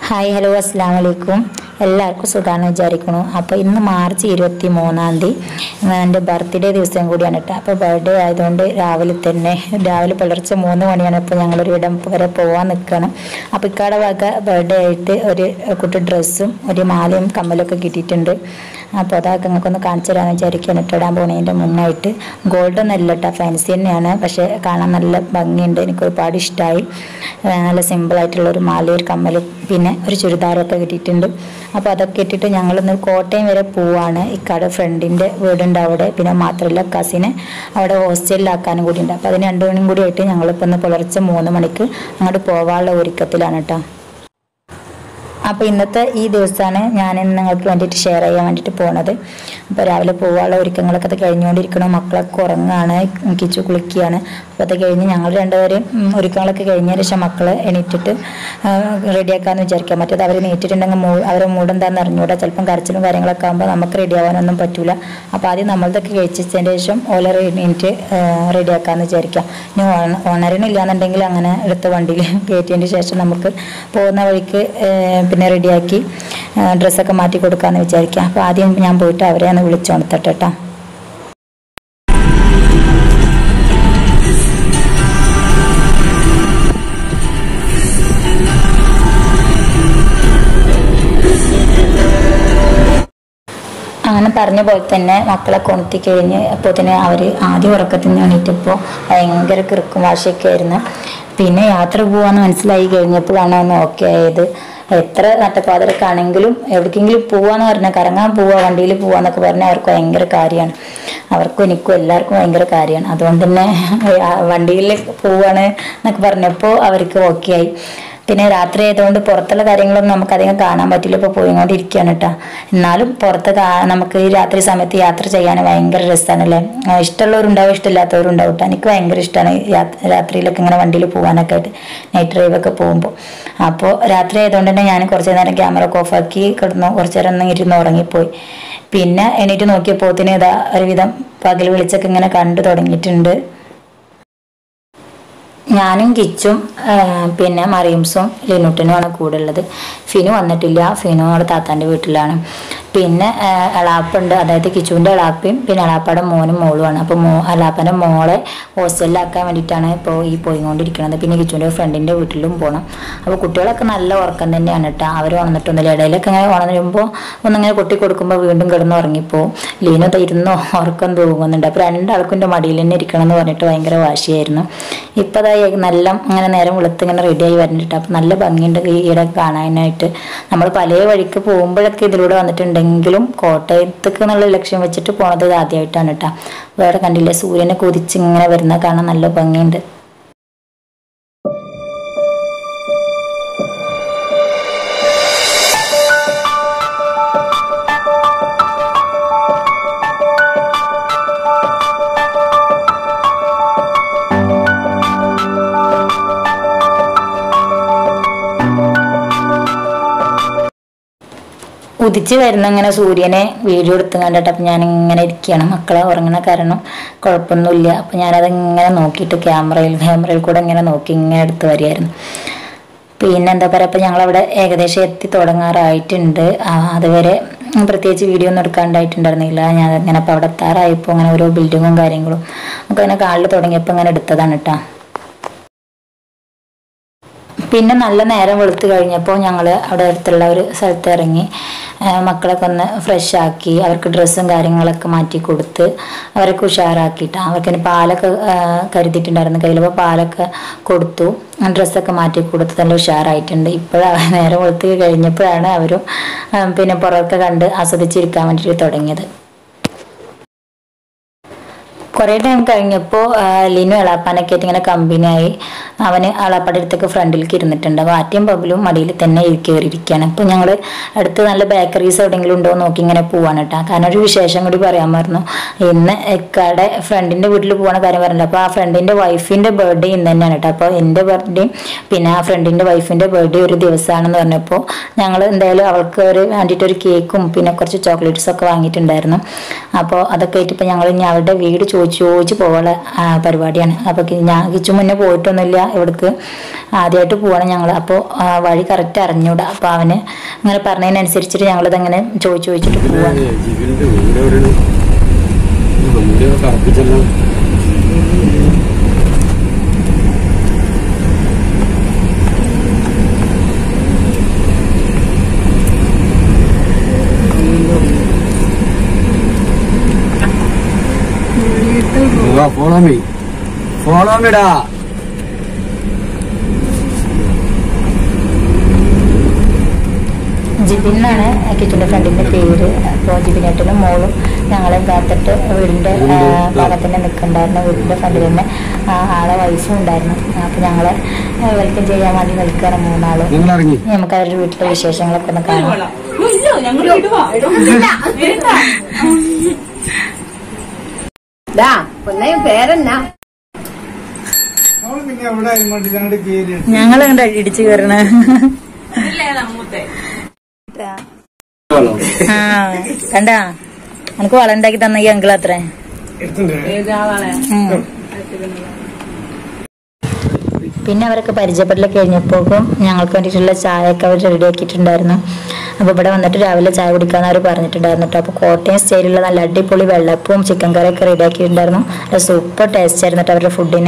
Hi hello അസ്സാം വലൈക്കും എല്ലാവർക്കും സുഖമാണെന്ന് വിചാരിക്കുന്നു അപ്പോൾ ഇന്ന് മാർച്ച് ഇരുപത്തി മൂന്നാം തീയതി എൻ്റെ ബർത്ത്ഡേ ദിവസം കൂടിയാണ് കേട്ടോ അപ്പോൾ ബർത്ത്ഡേ ആയതുകൊണ്ട് രാവിലെ തന്നെ രാവിലെ പുലർച്ചെ മൂന്ന് മണിയാണ് ഇപ്പോൾ ഞങ്ങളൊരു ഇടം വരെ പോകാൻ നിൽക്കണം അപ്പോൾ ഇക്കാടെ വക ബർത്ത്ഡേ ആയിട്ട് ഒരു കുട്ടി ഡ്രസ്സും ഒരു മാലയും കമ്മലൊക്കെ കിട്ടിയിട്ടുണ്ട് അപ്പോൾ അതൊക്കെ നിങ്ങൾക്കൊന്ന് കാണിച്ചു തരാമെന്ന് വിചാരിക്കുകയാണ് കേട്ടോ ഇടാൻ പോകുന്നതിൻ്റെ മുന്നായിട്ട് ഗോൾഡ് ഒന്നല്ല കേട്ടോ ഫാൻസി തന്നെയാണ് പക്ഷേ കാണാൻ നല്ല ഭംഗിയുണ്ട് എനിക്ക് ഒരുപാട് ഇഷ്ടമായി നല്ല സിമ്പിളായിട്ടുള്ള ഒരു മാല ഒരു കമ്മലും പിന്നെ ഒരു ചുരിദാറൊക്കെ കിട്ടിയിട്ടുണ്ട് അപ്പോൾ അതൊക്കെ ഇട്ടിട്ട് ഞങ്ങളിന്ന് കോട്ടയം വരെ പോവാണ് ഇക്കാടെ ഫ്രണ്ടിൻ്റെ വീടുണ്ട് അവിടെ പിന്നെ മാത്രമല്ല കസിനെ അവിടെ ഹോസ്റ്റലിലാക്കാനും കൂടി ഉണ്ട് അപ്പോൾ അതിന് രണ്ടു മണിയും കൂടി ആയിട്ട് ഞങ്ങളിപ്പോൾ ഇന്ന് പുലർച്ചെ മൂന്ന് മണിക്ക് അങ്ങോട്ട് പോകാനുള്ള ഒരുക്കത്തിലാണ് കേട്ടോ അപ്പോൾ ഇന്നത്തെ ഈ ദിവസമാണ് ഞാൻ ഇന്ന് നിങ്ങൾക്ക് വേണ്ടിയിട്ട് ഷെയർ ചെയ്യാൻ വേണ്ടിയിട്ട് പോണത് അപ്പോൾ രാവിലെ പോകാനുള്ള ഒരുക്കങ്ങളൊക്കെ അത് കഴിഞ്ഞുകൊണ്ടിരിക്കണം മക്കളൊക്കെ ഉറങ്ങുകയാണ് കിച്ചു കുളിക്കുകയാണ് അപ്പോൾ അത് കഴിഞ്ഞ് ഞങ്ങൾ രണ്ടുപേരും ഉം, ഒരുക്കങ്ങളൊക്കെ കഴിഞ്ഞതിന് ശേഷം മക്കളെ എണീറ്റിട്ട് റെഡിയാക്കാമെന്ന് വിചാരിക്കാം മറ്റേത് അവർ നീറ്റിട്ടുണ്ടെങ്കിൽ മൂ അവരെ മൂടെന്താണെന്ന് അറിഞ്ഞൂടാ ചിലപ്പം കരച്ചിലും കാര്യങ്ങളൊക്കെ ആകുമ്പോൾ നമുക്ക് റെഡി ആവാനൊന്നും പറ്റൂല അപ്പോൾ ആദ്യം നമ്മളതൊക്കെ കഴിച്ചതിന് ശേഷം ഓല എണീറ്റ് റെഡിയാക്കാമെന്ന് വിചാരിക്കാം ഇനി ഓണ- ഓണറിനില്ല എന്നുണ്ടെങ്കിൽ അങ്ങനെ എടുത്ത വണ്ടിയിൽ കയറ്റിയതിന് ശേഷം നമുക്ക് പോകുന്ന വഴിക്ക് ഏഹ്, പിന്നെ റെഡിയാക്കി ഡ്രസ്സൊക്കെ മാറ്റി കൊടുക്കാമെന്ന് വിചാരിക്കാം അപ്പോൾ ആദ്യം ഞാൻ പോയിട്ട് അവരെ ഒന്ന് വിളിച്ചോണത്തട്ടെ കേട്ടോ അങ്ങനെ പറഞ്ഞ പോലെ തന്നെ മക്കളെ കൊണത്തി കഴിഞ്ഞ് അപ്പോൾ തന്നെ അവർ ആദ്യം ഉറക്കത്തിൽ നിന്ന് എണീറ്റപ്പോൾ ഭയങ്കര കിറുക്കും വാശിയൊക്കെ ആയിരുന്നു പിന്നെ യാത്ര പോകാമെന്ന് മനസ്സിലായി കഴിഞ്ഞപ്പോഴാണ് ഒന്ന് ഓക്കെ ആയത് എത്ര നട്ടപ്പാതിരക്കാണെങ്കിലും എവിടേക്കെങ്കിലും പോവാന്ന് പറഞ്ഞാൽ കറങ്ങാൻ പോവാ വണ്ടിയിൽ പോവാന്നൊക്കെ പറഞ്ഞാൽ അവർക്ക് ഭയങ്കര കാര്യമാണ് അവർക്കും എനിക്കും എല്ലാവർക്കും ഭയങ്കര കാര്യമാണ് അതുകൊണ്ട് തന്നെ വണ്ടിയിൽ പോവാണ് എന്നൊക്കെ പറഞ്ഞപ്പോൾ അവർക്ക് ഓക്കെ ആയി പിന്നെ രാത്രി ആയതുകൊണ്ട് പുറത്തുള്ള കാര്യങ്ങളൊന്നും നമുക്ക് അധികം കാണാൻ പറ്റില്ല ഇപ്പോൾ പോയിക്കൊണ്ടിരിക്കുകയാണ് കേട്ടോ എന്നാലും പുറത്ത് കാ- നമുക്ക് ഈ രാത്രി സമയത്ത് യാത്ര ചെയ്യാൻ ഭയങ്കര രസമാണല്ലേ ഇഷ്ടമുള്ളവരുണ്ടാവും ഇഷ്ടമില്ലാത്തവരുണ്ടാവും കേട്ടോ എനിക്ക് ഭയങ്കര ഇഷ്ടമാണ് രാത്രിയിലൊക്കെ ഇങ്ങനെ വണ്ടിയിൽ പോകാനൊക്കെ ആയിട്ട് നൈറ്റ് ഡ്രൈവൊക്കെ പോകുമ്പോൾ അപ്പോൾ രാത്രി ആയതുകൊണ്ട് തന്നെ ഞാൻ കുറച്ച് നേരം ക്യാമറ ഒക്കെ ഓഫാക്കി കിടന്നു കുറച്ച് നേരം ഒന്ന് ഇരുന്ന് ഉറങ്ങിപ്പോയി പിന്നെ എണീറ്റ് നോക്കിയപ്പോത്തിന് ഇതാ ഒരുവിധം പകൽ വിളിച്ചൊക്കെ ഇങ്ങനെ കണ്ടു തുടങ്ങിയിട്ടുണ്ട് ഞാനും കിച്ചും ആ, പിന്നെ മറിയംസും ലിനുട്ടനുമാണ് കൂടെ ഉള്ളത് ഫിനു വന്നിട്ടില്ല ഫിനു അവിടെ താത്താൻ്റെ വീട്ടിലാണ് പിന്നെ ആ, എളാപ്പുണ്ട് അതായത് കിച്ചുവിൻ്റെ എളാപ്പയും പിന്നെ എളാപ്പയുടെ മോനും മോളുമാണ് അപ്പോൾ മോ എളാപ്പൻ്റെ മോളെ ഹോസ്റ്റലിലാക്കാൻ വേണ്ടിയിട്ടാണ് ഇപ്പോൾ ഈ പോയിക്കൊണ്ടിരിക്കുന്നത് പിന്നെ കിച്ചുവിൻ്റെ ഫ്രണ്ടിൻ്റെ വീട്ടിലും പോകണം അപ്പോൾ കുട്ടികളൊക്കെ നല്ല ഉറക്കം തന്നെയാണ് കേട്ടോ അവർ ഉണർന്നിട്ടൊന്നുമില്ല ഇടയിലൊക്കെ ഇങ്ങനെ ഉണർന്നിരുമ്പോൾ ഒന്നിങ്ങനെ കൊട്ടി കൊടുക്കുമ്പോൾ വീണ്ടും കിടന്ന് ഉറങ്ങിപ്പോവും ലീനു ഇരുന്നോ ഉറക്കം തൂങ്ങുന്നുണ്ട് അപ്പോൾ രണ്ടാൾക്കും എൻ്റെ മടിയിൽ തന്നെ ഇരിക്കണം എന്ന് പറഞ്ഞിട്ട് ഭയങ്കര വാശിയായിരുന്നു ഇപ്പോൾ അതാ നല്ല ഇങ്ങനെ നേരം വെളുത്ത് ഇങ്ങനെ റെഡിയായി വരുന്നുണ്ട് അപ്പോൾ നല്ല ഭംഗിയുണ്ട് ഈ ഇട കാണാനായിട്ട് നമ്മൾ പല വഴിക്ക് പോകുമ്പോഴൊക്കെ ഇതിലൂടെ വന്നിട്ടുണ്ടെങ്കിലും കോട്ടയത്തേക്ക് എന്നുള്ള ലക്ഷ്യം വെച്ചിട്ട് പോണത് ഇത് ആദ്യമായിട്ടാണ് കേട്ടോ വേറെ കണ്ടില്ലേ സൂര്യനെ കുതിച്ച് ഇങ്ങനെ വരുന്ന കാണാൻ നല്ല ഭംഗിയുണ്ട് ഉദിച്ച് വരുന്ന ഇങ്ങനെ സൂര്യനെ വീഡിയോ എടുത്ത് കണ്ടിട്ട് അപ്പം ഞാൻ ഇങ്ങനെ ഇരിക്കുകയാണ് മക്കളെ ഉറങ്ങണ കാരണം കുഴപ്പമൊന്നുമില്ല അപ്പം ഞാനത് ഇങ്ങനെ നോക്കിയിട്ട് ക്യാമറയിൽ ക്യാമറയിൽ കൂടെ ഇങ്ങനെ നോക്കി ഇങ്ങനെ എടുത്ത് വരികയായിരുന്നു പിന്നെ എന്താ പറയുക അപ്പം ഞങ്ങളവിടെ ഏകദേശം എത്തി തുടങ്ങാറായിട്ടുണ്ട് ആ, അതുവരെ പ്രത്യേകിച്ച് വീഡിയോ ഒന്നും എടുക്കാണ്ടായിട്ടുണ്ടായിരുന്നില്ല ഞാൻ ഇങ്ങനെ അപ്പോൾ അവിടെ എത്താറായപ്പോൾ അങ്ങനെ ഓരോ ബിൽഡിങ്ങും കാര്യങ്ങളും ഒക്കെ ഇങ്ങനെ കാലിൽ തുടങ്ങിയപ്പോൾ ഇങ്ങനെ എടുത്തതാണ് കേട്ടോ പിന്നെ നല്ല നേരം വെളുത്ത് കഴിഞ്ഞപ്പോൾ ഞങ്ങൾ അവിടെ അടുത്തുള്ള ഒരു സ്ഥലത്ത് ഇറങ്ങി ആ, മക്കളൊക്കെ ഒന്ന് ഫ്രഷ് ആക്കി അവർക്ക് ഡ്രസ്സും കാര്യങ്ങളൊക്കെ മാറ്റി കൊടുത്ത് അവരൊക്കെ ഉഷാറാക്കിയിട്ട് അവർക്ക് പാലൊക്കെ ആ, കരുതിയിട്ടുണ്ടായിരുന്നു കയ്യിൽ അപ്പോൾ പാലൊക്കെ കൊടുത്തു ഡ്രസ്സൊക്കെ മാറ്റി കൊടുത്ത് നല്ല ഉഷാറായിട്ടുണ്ട് ഇപ്പോഴാണ് നേരം വെളുത്ത് കഴിഞ്ഞപ്പോഴാണ് അവരും ആ, പിന്നെ പുറമൊക്കെ കണ്ട് ആസ്വദിച്ചിരിക്കാൻ വേണ്ടിയിട്ട് തുടങ്ങിയത് കുറേ ടൈം കഴിഞ്ഞപ്പോൾ ലിനു എളാപ്പാനൊക്കെ ആയിട്ട് ഇങ്ങനെ കമ്പനിയായി അവന് എളാപ്പാടെ അടുത്തൊക്കെ ഫ്രണ്ടിലേക്ക് ഇരുന്നിട്ടുണ്ട് അപ്പോൾ ആദ്യം ബബിലും മടിയിൽ തന്നെ കയറിയിരിക്കുകയാണ് ഇപ്പോൾ ഞങ്ങൾ അടുത്ത് നല്ല ബേക്കറീസ് എവിടെയെങ്കിലും ഉണ്ടോ എന്ന് നോക്കി ഇങ്ങനെ പോവാണ് കേട്ടോ കാരണം ഒരു വിശേഷം കൂടി പറയാൻ പറഞ്ഞു ഇന്ന് എക്കാടെ ഫ്രണ്ടിൻ്റെ വീട്ടിൽ പോകണ കാര്യം പറഞ്ഞില്ല അപ്പോൾ ആ ഫ്രണ്ടിൻ്റെ വൈഫിൻ്റെ ബർത്ത്ഡേ ഇന്ന് തന്നെയാണ് കേട്ടോ അപ്പോൾ എൻ്റെ ബർത്ത്ഡേയും പിന്നെ ആ ഫ്രണ്ടിൻ്റെ വൈഫിൻ്റെ ബർത്ത്ഡേ ഒരു ദിവസമാണെന്ന് പറഞ്ഞപ്പോൾ ഞങ്ങൾ എന്തായാലും അവൾക്ക് ഒരു വേണ്ടിയിട്ട് ഒരു കേക്കും പിന്നെ കുറച്ച് ചോക്ലേറ്റ്സ് ഒക്കെ വാങ്ങിയിട്ടുണ്ടായിരുന്നു അപ്പോൾ അതൊക്കെ ആയിട്ട് ഇപ്പോൾ ഞങ്ങൾ ഇനി അവരുടെ വീട് ചോദിച്ചു ചോദിച്ച് ചോദിച്ച് പോകാനുള്ള ആ, പരിപാടിയാണ് അപ്പോൾ ഞാൻ കിച്ചു മുന്നേ പോയിട്ടൊന്നുമില്ല ഇവിടേക്ക് ആദ്യമായിട്ട് പോവാണ് ഞങ്ങൾ അപ്പോൾ വഴി കറക്റ്റ് അറിഞ്ഞൂടാ അപ്പോൾ അവന് അങ്ങനെ പറഞ്ഞതിനനുസരിച്ചിട്ട് ഞങ്ങളിതങ്ങനെ ചോദിച്ച് ചോദിച്ചിട്ട് പോവാണ് ജിബിന്റെ വീട് എവിടെയാണ് വണ്ടി കറപ്പിച്ചല്ലോ ഫോളോ മീ ഫോളോ മീടാ ജിബിൻ എന്നാണ് കിച്ചുൻ്റെ ഫ്രണ്ടിൻ്റെ പേര് അപ്പോൾ ജിബിനേട്ടനും മോളും ഞങ്ങളെ കാത്തിട്ട് വീടിൻ്റെ ഭാഗത്ത് തന്നെ നിൽക്കണ്ടായിരുന്നു വീടിൻ്റെ ഫ്രണ്ടിൽ തന്നെ ആ, ആളെ വയസ്സും ഉണ്ടായിരുന്നു അപ്പോൾ ഞങ്ങളെ വെൽക്കം ചെയ്യാൻ വേണ്ടി നിൽക്കുകയാണ് മൂന്നാളും നിങ്ങൾ ഇറങ്ങി ഇനി നമുക്ക് അവരുടെ വീട്ടിലെ വിശേഷങ്ങളൊക്കെ ഒന്ന് കാണാം ദാ പൊന്നെ പേരെന്നാ നമ്മള് പിന്നെ എവിടെ മണ്ടിലാണ്ട് കയറി ഞങ്ങൾ ഇങ്ങോട്ട് ഇടിച്ചു കയറണ ആ കണ്ടാ നമുക്ക് വളം ഉണ്ടാക്കി തന്ന ഈ അങ്കിൾ അത്രേ ഉം. പിന്നെ അവരൊക്കെ പരിചയപ്പെടൽ കഴിഞ്ഞപ്പോഴും ഞങ്ങൾക്ക് വേണ്ടിയിട്ടുള്ള ചായയൊക്കെ അവർ റെഡി ആക്കിയിട്ടുണ്ടായിരുന്നു അപ്പോൾ ഇവിടെ വന്നിട്ട് രാവിലെ ചായ കുടിക്കാമെന്ന് അവർ പറഞ്ഞിട്ടുണ്ടായിരുന്നു കേട്ടോ അപ്പോൾ കോട്ടയം സ്റ്റൈലുള്ള നല്ല അടിപൊളി വെള്ളപ്പവും ചിക്കൻ കറിയൊക്കെ റെഡി ആക്കിയിട്ടുണ്ടായിരുന്നു നല്ല സൂപ്പർ ടേസ്റ്റ് ആയിരുന്നു കേട്ടോ അവരുടെ ഫുഡിന്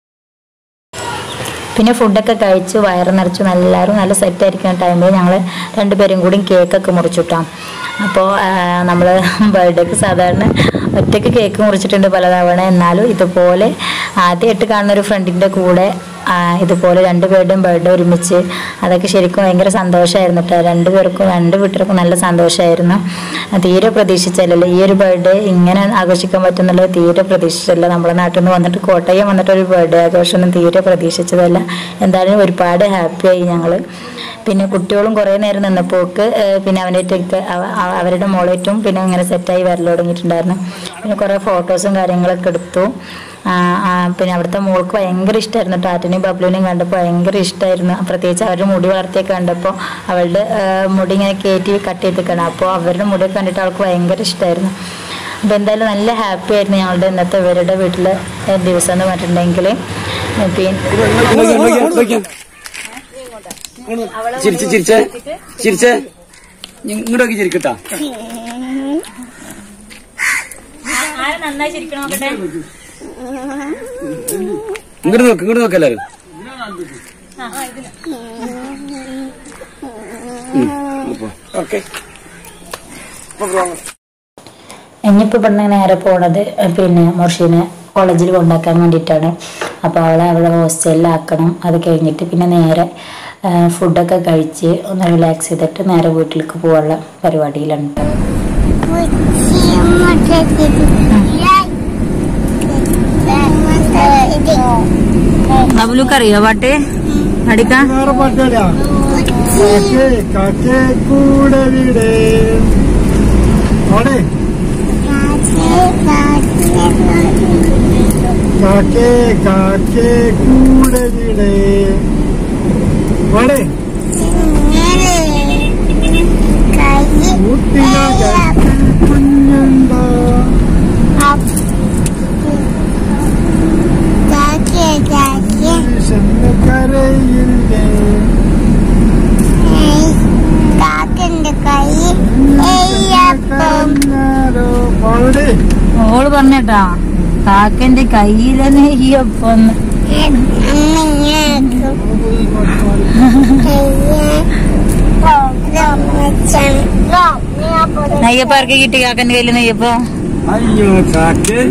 പിന്നെ ഫുഡൊക്കെ കഴിച്ച് വയറ് നിറച്ച് എല്ലാവരും നല്ല സെറ്റ് ആയിരിക്കുന്ന ടൈമിൽ ഞങ്ങൾ രണ്ടുപേരും കൂടി കേക്കൊക്കെ മുറിച്ചിട്ടാം അപ്പോൾ നമ്മൾ ബർത്ത്ഡേക്ക് സാധാരണ ഒറ്റയ്ക്ക് കേക്ക് മുറിച്ചിട്ടുണ്ട് പലതവണ എന്നാലും ഇതുപോലെ ആദ്യമായിട്ട് കാണുന്ന ഒരു ഫ്രണ്ടിൻ്റെ കൂടെ ആ, ഇതുപോലെ രണ്ടുപേരുടെയും ബർത്ത്ഡേ ഒരുമിച്ച് അതൊക്കെ ശരിക്കും ഭയങ്കര സന്തോഷമായിരുന്നു കേട്ടോ രണ്ടുപേർക്കും രണ്ട് വീട്ടുകാർക്കും നല്ല സന്തോഷമായിരുന്നു തീരെ പ്രതീക്ഷിച്ചല്ലല്ലോ ഈ ഒരു ബർത്ത്ഡേ ഇങ്ങനെ ആഘോഷിക്കാൻ പറ്റുന്നുള്ളത് തീരെ പ്രതീക്ഷിച്ചല്ല നമ്മുടെ നാട്ടിൽ നിന്ന് വന്നിട്ട് കോട്ടയം വന്നിട്ട് ഒരു ബർത്ത്ഡേ ആഘോഷമൊന്നും തീരെ പ്രതീക്ഷിച്ചതല്ല എന്തായാലും ഒരുപാട് ഹാപ്പിയായി ഞങ്ങൾ പിന്നെ കുട്ടികളും കുറേ നേരം നിന്നപ്പോക്ക് പിന്നെ അവനായിട്ടൊക്കെ അവരുടെ മോളേറ്റും പിന്നെ ഇങ്ങനെ സെറ്റായി വരൽ തുടങ്ങിയിട്ടുണ്ടായിരുന്നു പിന്നെ കുറേ ഫോട്ടോസും കാര്യങ്ങളൊക്കെ എടുത്തു ആ, ആ, പിന്നെ അവിടുത്തെ മോൾക്ക് ഭയങ്കര ഇഷ്ടമായിരുന്നു ടാറ്റനെയും ബബ്ലുവിനെയും കണ്ടപ്പോൾ ഭയങ്കര ഇഷ്ടമായിരുന്നു പ്രത്യേകിച്ച് അവരുടെ മുടി വളർത്തിയൊക്കെ കണ്ടപ്പോൾ അവളുടെ ആ, മുടി ഇങ്ങനെ കയറ്റി കട്ട് ചെയ്തിരിക്കണം അപ്പോൾ അവരുടെ മുടിയൊക്കെ കണ്ടിട്ട് അവൾക്ക് ഭയങ്കര ഇഷ്ടമായിരുന്നു അപ്പോൾ എന്തായാലും നല്ല ഹാപ്പി ആയിരുന്നു ഞങ്ങളുടെ ഇന്നത്തെ ഇവരുടെ വീട്ടിലെ ഏ, ദിവസം എന്ന് പറഞ്ഞിട്ടുണ്ടെങ്കിൽ പിന്നെ ചിരിച്ച് ചിരിച്ചേ ചിരിച്ചേ ഇങ്ങോട്ടൊക്കെ ചിരിക്കട്ടാ നന്നായി ശരിക്കും നോക്കട്ടെ ഇങ്ങോട്ട് നോക്ക് ഇങ്ങോട്ട് നോക്ക് എല്ലാരും ഓക്കെ ഇനിയിപ്പോൾ ഇവിടുന്ന് നേരെ പോണത് പിന്നെ മുർഷീനെ കോളേജിൽ കൊണ്ടാക്കാൻ വേണ്ടിയിട്ടാണ് അപ്പോൾ അവളെ അവിടെ ഹോസ്റ്റലിലാക്കണം അത് കഴിഞ്ഞിട്ട് പിന്നെ നേരെ ആ, ഫുഡൊക്കെ കഴിച്ച് ഒന്ന് റിലാക്സ് ചെയ്തിട്ട് നേരെ വീട്ടിലേക്ക് പോകാനുള്ള പരിപാടിയിലാണ് ബബുലുക്ക് അറിയോ പാട്ട് അടിക്കാം വേറെ പാട്ടാ കാക്കേ കാക്കേ കൂടെ വീടേ അവിടെ കാക്കേ കാക്കേ കൂടെ വീടേ അവിടെ ഊട്ടിന കുഞ്ഞുണ്ടോ കരയില്ലേ കരഞ്ഞാരോ അവിടെ ഓള് പറഞ്ഞേട്ടാ കാക്കന്റെ കയ്യിലെ നെയ്യൊപ്പം നെയ്യപ്പം ആർക്ക് കിട്ടി കാക്കന്റെ കയ്യില് നെയ്യപ്പോ അയ്യോ കാക്ക്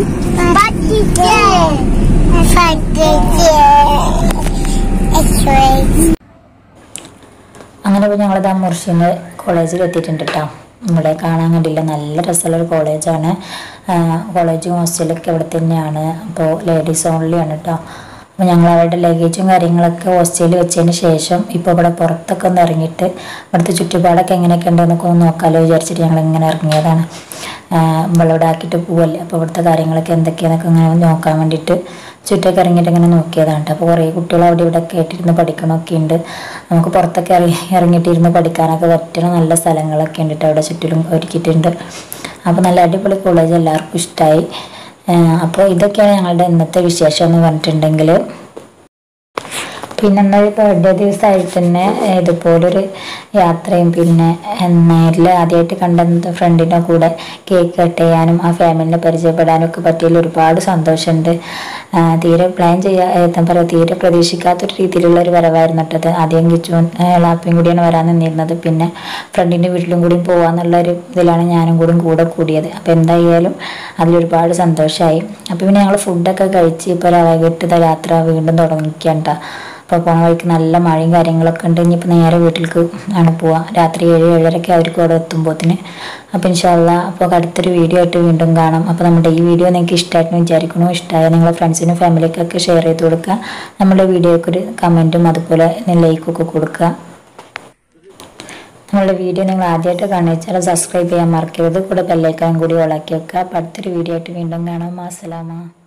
അങ്ങനെ ഇപ്പോൾ ഞങ്ങളിതാ മുർഷിന്ന് കോളേജിൽ എത്തിയിട്ടുണ്ട് കേട്ടോ ഇവിടെ കാണാൻ കണ്ടില്ല നല്ല രസമുള്ള ഒരു കോളേജാണ് കോളേജും ഹോസ്റ്റലൊക്കെ ഇവിടെ തന്നെയാണ് അപ്പോൾ ലേഡീസ് ഓൺലി ആണ് കേട്ടോ അപ്പോൾ ഞങ്ങൾ അവരുടെ ലഗേജും കാര്യങ്ങളൊക്കെ ഹോസ്റ്റലിൽ വെച്ചതിന് ശേഷം ഇപ്പോൾ ഇവിടെ പുറത്തൊക്കെ ഒന്ന് ഇറങ്ങിയിട്ട് ഇവിടുത്തെ ചുറ്റുപാടൊക്കെ എങ്ങനെയൊക്കെ ഉണ്ടെന്നൊക്കെ ഒന്ന് നോക്കാമല്ലോ വിചാരിച്ചിട്ട് ഞങ്ങൾ ഇങ്ങനെ ഇറങ്ങിയതാണ് നമ്മളിവിടെ ആക്കിയിട്ട് പോവല്ലേ അപ്പോൾ ഇവിടുത്തെ കാര്യങ്ങളൊക്കെ എന്തൊക്കെയാണെന്നൊക്കെ ഇങ്ങനെ നോക്കാൻ വേണ്ടിയിട്ട് ചുറ്റൊക്കെ ഇറങ്ങിയിട്ട് ഇങ്ങനെ നോക്കിയതാണ് ട്ടോ. അപ്പോൾ കുറേ കുട്ടികൾ അവിടെ ഇവിടെ ഒക്കെ ആയിട്ടിരുന്ന് പഠിക്കണമൊക്കെ ഉണ്ട് നമുക്ക് പുറത്തൊക്കെ ഇറങ്ങി ഇറങ്ങിയിട്ടിരുന്ന് പഠിക്കാനൊക്കെ പറ്റുന്ന നല്ല സ്ഥലങ്ങളൊക്കെ ഉണ്ട് ട്ടോ അവിടെ ചുറ്റിലും ഒരുക്കിയിട്ടുണ്ട് അപ്പോൾ നല്ല അടിപൊളി കോളേജ് എല്ലാവർക്കും ഇഷ്ടമായി അപ്പോൾ ഇതൊക്കെയാണ് ഞങ്ങളുടെ ഇന്നത്തെ വിശേഷം എന്ന് പറഞ്ഞിട്ടുണ്ടെങ്കിൽ പിന്നെ എന്നാൽ ബർത്ത്ഡേ ദിവസമായിട്ട് തന്നെ ഇതുപോലൊരു യാത്രയും പിന്നെ നേരിൽ ആദ്യമായിട്ട് കണ്ട ഫ്രണ്ടിൻ്റെ കൂടെ കേക്ക് കട്ട് ചെയ്യാനും ആ ഫാമിലിനെ പരിചയപ്പെടാനും ഒക്കെ പറ്റിയതിൽ ഒരുപാട് സന്തോഷമുണ്ട് ആ, തീരെ പ്ലാൻ ചെയ്യാ എന്താ പറയുക തീരെ പ്രതീക്ഷിക്കാത്തൊരു രീതിയിലുള്ള ഒരു വരവായിരുന്നു കേട്ടത് ആദ്യം കിച്ചും ലാപ്പയും കൂടിയാണ് വരാൻ നിന്നിരുന്നത് പിന്നെ ഫ്രണ്ടിൻ്റെ വീട്ടിലും കൂടി പോകാന്നുള്ള ഒരു ഇതിലാണ് ഞാനും കൂടി കൂടെ കൂടിയത് അപ്പോൾ എന്തായാലും അതിലൊരുപാട് സന്തോഷമായി അപ്പോൾ പിന്നെ ഞങ്ങൾ ഫുഡൊക്കെ കഴിച്ച് ഇപ്പോൾ വൈകിട്ട് യാത്ര വീണ്ടും തുടങ്ങിക്കണ്ട അപ്പോൾ പോണ വഴിക്ക് നല്ല മഴയും കാര്യങ്ങളൊക്കെ ഉണ്ട് ഇനിയിപ്പോൾ നേരെ വീട്ടിലേക്ക് ആണ് പോവുക രാത്രി ഏഴ് ഏഴരയ്ക്ക് അവർക്ക് അവിടെ എത്തുമ്പോത്തിന് അപ്പോൾ ഇൻഷാല്ല അപ്പോൾ അടുത്തൊരു വീഡിയോ ആയിട്ട് വീണ്ടും കാണാം അപ്പോൾ നമ്മുടെ ഈ വീഡിയോ നിങ്ങൾക്ക് ഇഷ്ടമായിട്ട് വിചാരിക്കണോ ഇഷ്ടമായ നിങ്ങളെ ഫ്രണ്ട്സിനും ഫാമിലിക്കൊക്കെ ഷെയർ ചെയ്ത് കൊടുക്കുക നമ്മുടെ വീഡിയോക്ക് ഒരു കമൻറ്റും അതുപോലെ ലൈക്കൊക്കെ കൊടുക്കുക നമ്മളുടെ വീഡിയോ നിങ്ങൾ ആദ്യമായിട്ട് കാണിച്ചാൽ സബ്സ്ക്രൈബ് ചെയ്യാൻ മറക്കരുത് കൂടെ ബെല്ലൈക്കാൻ കൂടി ഓളാക്കി വെക്കുക അപ്പോൾ അടുത്തൊരു വീഡിയോ ആയിട്ട് വീണ്ടും കാണാം അസ്സലാമ